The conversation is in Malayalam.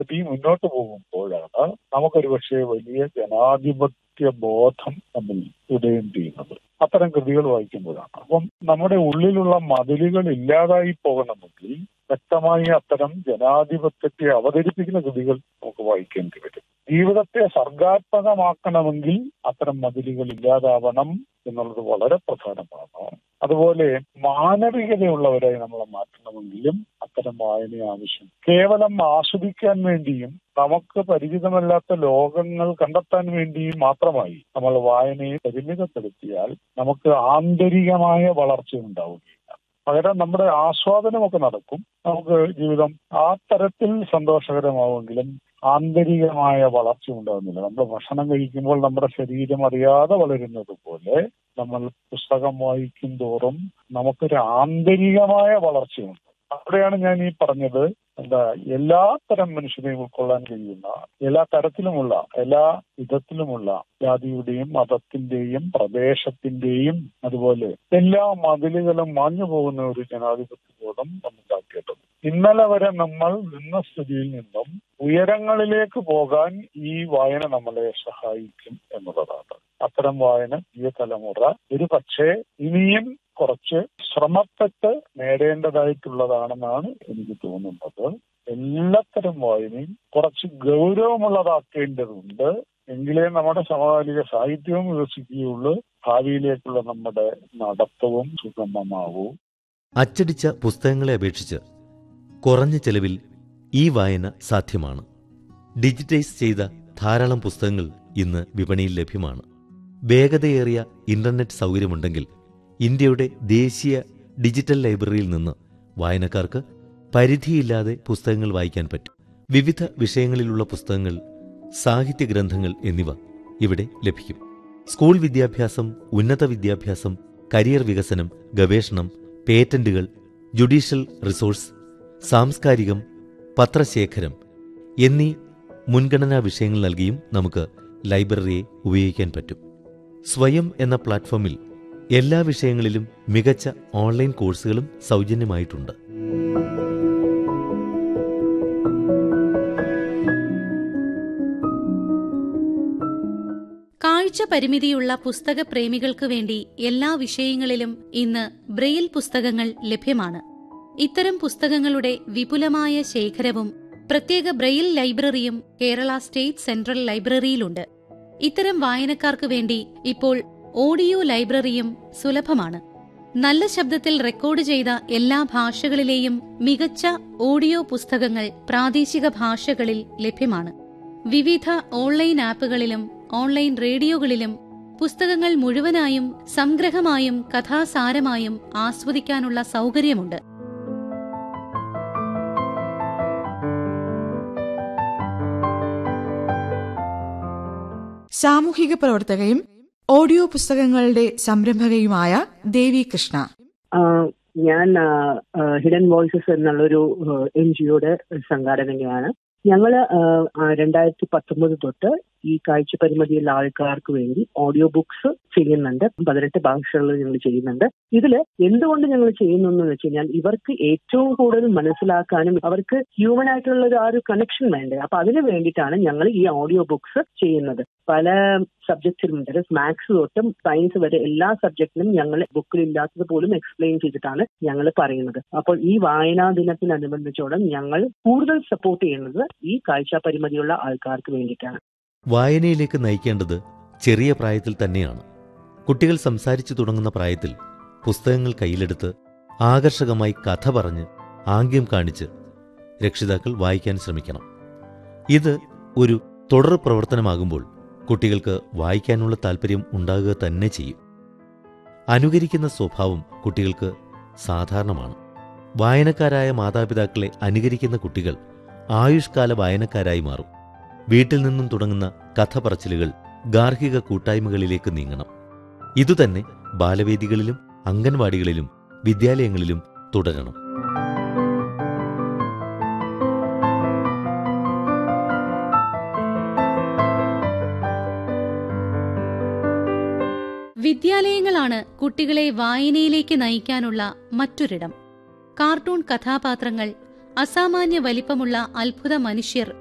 ഈ മുന്നോട്ട് പോകുമ്പോഴാണ് നമുക്കൊരു പക്ഷേ വലിയ ജനാധിപത്യ ബോധം നമ്മിൽ ഉദയം ചെയ്യുന്നത് അത്തരം കൃതികൾ വായിക്കുമ്പോഴാണ് അപ്പം നമ്മുടെ ഉള്ളിലുള്ള മതിലുകൾ ഇല്ലാതായി പോകണമെങ്കിൽ വ്യക്തമായി അത്തരം ജനാധിപത്യത്തെ അവതരിപ്പിക്കുന്ന കൃതികൾ നമുക്ക് വായിക്കേണ്ടി വരും ജീവിതത്തെ സർഗാത്മകമാക്കണമെങ്കിൽ അത്തരം മതിലുകൾ ഇല്ലാതാവണം എന്നുള്ളത് വളരെ പ്രധാനമാണ് അതുപോലെ മാനവികതയുള്ളവരായി നമ്മളെ മാറ്റണമെങ്കിലും അത്തരം വായന ആവശ്യം കേവലം ആസ്വദിക്കാൻ വേണ്ടിയും നമുക്ക് പരിചിതമല്ലാത്ത ലോകങ്ങൾ കണ്ടെത്താൻ വേണ്ടിയും മാത്രമായി നമ്മൾ വായനയെ പരിമിതപ്പെടുത്തിയാൽ നമുക്ക് ആന്തരികമായ വളർച്ച ഉണ്ടാവുകയില്ല പകരം നമ്മുടെ ആസ്വാദനമൊക്കെ നടക്കും നമുക്ക് ജീവിതം ആ തരത്തിൽ സന്തോഷകരമാവുമെങ്കിലും ആന്തരികമായ വളർച്ച ഉണ്ടാകുന്നില്ല നമ്മൾ ഭക്ഷണം കഴിക്കുമ്പോൾ നമ്മുടെ ശരീരം അറിയാതെ വളരുന്നത് പോലെ നമ്മൾ പുസ്തകം വായിക്കും തോറും നമുക്കൊരു ആന്തരികമായ വളർച്ചയുണ്ട് അവിടെയാണ് ഞാൻ ഈ പറഞ്ഞത് എന്താ എല്ലാ തരം മനുഷ്യരെയും ഉൾക്കൊള്ളാൻ കഴിയുന്ന എല്ലാ തരത്തിലുമുള്ള എല്ലാ വിധത്തിലുമുള്ള ജാതിയുടെയും മതത്തിന്റെയും പ്രദേശത്തിന്റെയും അതുപോലെ എല്ലാ മതിലുകളും മാഞ്ഞു പോകുന്ന ഒരു ജനാധിപത്യ ബോധം നമുക്കാക്കിയിട്ടുണ്ട് ഇന്നലെ വരെ നമ്മൾ നിന്ന സ്ഥിതിയിൽ നിന്നും ഉയരങ്ങളിലേക്ക് പോകാൻ ഈ വായന നമ്മളെ സഹായിക്കും എന്നുള്ളതാണ് അത്തരം വായന ഈ തലമുറ ഒരു പക്ഷേ ഇനിയും കുറച്ച് ശ്രമപ്പെട്ട് നേടേണ്ടതായിട്ടുള്ളതാണെന്നാണ് എനിക്ക് തോന്നുന്നത് എല്ലാത്തരം വായനയും കുറച്ച് ഗൗരവമുള്ളതാക്കേണ്ടതുണ്ട് എങ്കിലേ നമ്മുടെ സമകാലിക സാഹിത്യവും വികസിക്കുകയുള്ളൂ ഭാവിയിലേക്കുള്ള നമ്മുടെ നടത്തവും സുഗമമാവൂ അച്ചടിച്ച പുസ്തകങ്ങളെ അപേക്ഷിച്ച് കുറഞ്ഞ ചെലവിൽ ഈ വായന സാധ്യമാണ് ഡിജിറ്റൈസ് ചെയ്ത ധാരാളം പുസ്തകങ്ങൾ ഇന്ന് വിപണിയിൽ ലഭ്യമാണ് വേഗതയേറിയ ഇന്റർനെറ്റ് സൗകര്യമുണ്ടെങ്കിൽ ഇന്ത്യയുടെ ദേശീയ ഡിജിറ്റൽ ലൈബ്രറിയിൽ നിന്ന് വായനക്കാർക്ക് പരിധിയില്ലാതെ പുസ്തകങ്ങൾ വായിക്കാൻ പറ്റും വിവിധ വിഷയങ്ങളിലുള്ള പുസ്തകങ്ങൾ സാഹിത്യ ഗ്രന്ഥങ്ങൾ എന്നിവ ഇവിടെ ലഭിക്കും സ്കൂൾ വിദ്യാഭ്യാസം ഉന്നത വിദ്യാഭ്യാസം കരിയർ വികസനം ഗവേഷണം പേറ്റന്റുകൾ ജുഡീഷ്യൽ റിസോഴ്സ് സാംസ്കാരികം പത്രശേഖരം എന്നീ മുൻഗണനാ വിഷയങ്ങൾ നൽകിയും നമുക്ക് ലൈബ്രറിയെ ഉപയോഗിക്കാൻ പറ്റും സ്വയം എന്ന പ്ലാറ്റ്ഫോമിൽ എല്ലാ വിഷയങ്ങളിലും മികച്ച ഓൺലൈൻ കോഴ്സുകളും സൗജന്യമായിട്ടുണ്ട് കാഴ്ച പരിമിതിയുള്ള പുസ്തക പ്രേമികൾക്ക് വേണ്ടി എല്ലാ വിഷയങ്ങളിലും ഇന്ന് ബ്രെയിൽ പുസ്തകങ്ങൾ ലഭ്യമാണ് ഇത്തരം പുസ്തകങ്ങളുടെ വിപുലമായ ശേഖരവും പ്രത്യേക ബ്രെയിൽ ലൈബ്രറിയും കേരള സ്റ്റേറ്റ് സെൻട്രൽ ലൈബ്രറിയിലുണ്ട് ഇത്തരം വായനക്കാർക്ക് വേണ്ടി ഇപ്പോൾ ഓഡിയോ ലൈബ്രറിയും സുലഭമാണ് നല്ല ശബ്ദത്തിൽ റെക്കോർഡ് ചെയ്ത എല്ലാ ഭാഷകളിലെയും മികച്ച ഓഡിയോ പുസ്തകങ്ങൾ പ്രാദേശിക ഭാഷകളിൽ ലഭ്യമാണ് വിവിധ ഓൺലൈൻ ആപ്പുകളിലും ഓൺലൈൻ റേഡിയോകളിലും പുസ്തകങ്ങൾ മുഴുവനായും സംഗ്രഹമായും കഥാസാരമായും ആസ്വദിക്കാനുള്ള സൗകര്യമുണ്ട് സാമൂഹിക പ്രവർത്തകയും ഓഡിയോ പുസ്തകങ്ങളുടെ സംരംഭകയുമായ ദേവി കൃഷ്ണ ഞാൻ ഹിഡൻ വോയിസസ് എന്നുള്ളൊരു എൻ ജിഒയുടെ സംഘാടകനെയാണ് ഞങ്ങൾ രണ്ടായിരത്തി പത്തൊമ്പത് തൊട്ട് ഈ കാഴ്ച പരിമിതിയുള്ള ആൾക്കാർക്ക് വേണ്ടി ഓഡിയോ ബുക്സ് ചെയ്യുന്നുണ്ട് പതിനെട്ട് ഭാഷകളിൽ ഞങ്ങൾ ചെയ്യുന്നുണ്ട് ഇതിൽ എന്തുകൊണ്ട് ഞങ്ങൾ ചെയ്യുന്നു എന്ന് വെച്ച് കഴിഞ്ഞാൽ ഇവർക്ക് ഏറ്റവും കൂടുതൽ മനസ്സിലാക്കാനും അവർക്ക് ഹ്യൂമൻ ആയിട്ടുള്ള ഒരു ആ ഒരു കണക്ഷൻ വേണ്ടേ അപ്പൊ അതിന് വേണ്ടിയിട്ടാണ് ഞങ്ങൾ ഈ ഓഡിയോ ബുക്സ് ചെയ്യുന്നത് പല സബ്ജക്റ്റിലും മാത്സ് തൊട്ടും സയൻസ് വരെ എല്ലാ സബ്ജക്റ്റിലും ഞങ്ങൾ ബുക്കിൽ ഇല്ലാത്തത് പോലും എക്സ്പ്ലെയിൻ ചെയ്തിട്ടാണ് ഞങ്ങൾ പറയുന്നത് അപ്പോൾ ഈ വായനാ ദിനത്തിനനുബന്ധിച്ചോടെ ഞങ്ങൾ കൂടുതൽ സപ്പോർട്ട് ചെയ്യുന്നത് ഈ കാഴ്ച പരിമിതിയുള്ള ആൾക്കാർക്ക് വേണ്ടിയിട്ടാണ് വായനയിലേക്ക് നയിക്കേണ്ടത് ചെറിയ പ്രായത്തിൽ തന്നെയാണ് കുട്ടികൾ സംസാരിച്ചു തുടങ്ങുന്ന പ്രായത്തിൽ പുസ്തകങ്ങൾ കയ്യിലെടുത്ത് ആകർഷകമായി കഥ പറഞ്ഞ് ആംഗ്യം കാണിച്ച് രക്ഷിതാക്കൾ വായിക്കാൻ ശ്രമിക്കണം ഇത് ഒരു തുടർ പ്രവർത്തനമാകുമ്പോൾ കുട്ടികൾക്ക് വായിക്കാനുള്ള താല്പര്യം ഉണ്ടാകുക തന്നെ ചെയ്യും അനുകരിക്കുന്ന സ്വഭാവം കുട്ടികൾക്ക് സാധാരണമാണ് വായനക്കാരായ മാതാപിതാക്കളെ അനുകരിക്കുന്ന കുട്ടികൾ ആയുഷ്കാല വായനക്കാരായി മാറും വീട്ടിൽ നിന്നും തുടങ്ങുന്ന കഥ പറച്ചിലുകൾ ഗാർഹിക കൂട്ടായ്മകളിലേക്ക് നീങ്ങണം ഇതുതന്നെ ബാലവേദികളിലും അംഗൻവാടികളിലും വിദ്യാലയങ്ങളിലും തുടരണം വിദ്യാലയങ്ങളാണ് കുട്ടികളെ വായനയിലേക്ക് നയിക്കാനുള്ള മറ്റൊരിടം കാർട്ടൂൺ കഥാപാത്രങ്ങൾ അസാമാന്യ വലിപ്പമുള്ള അത്ഭുത മനുഷ്യർ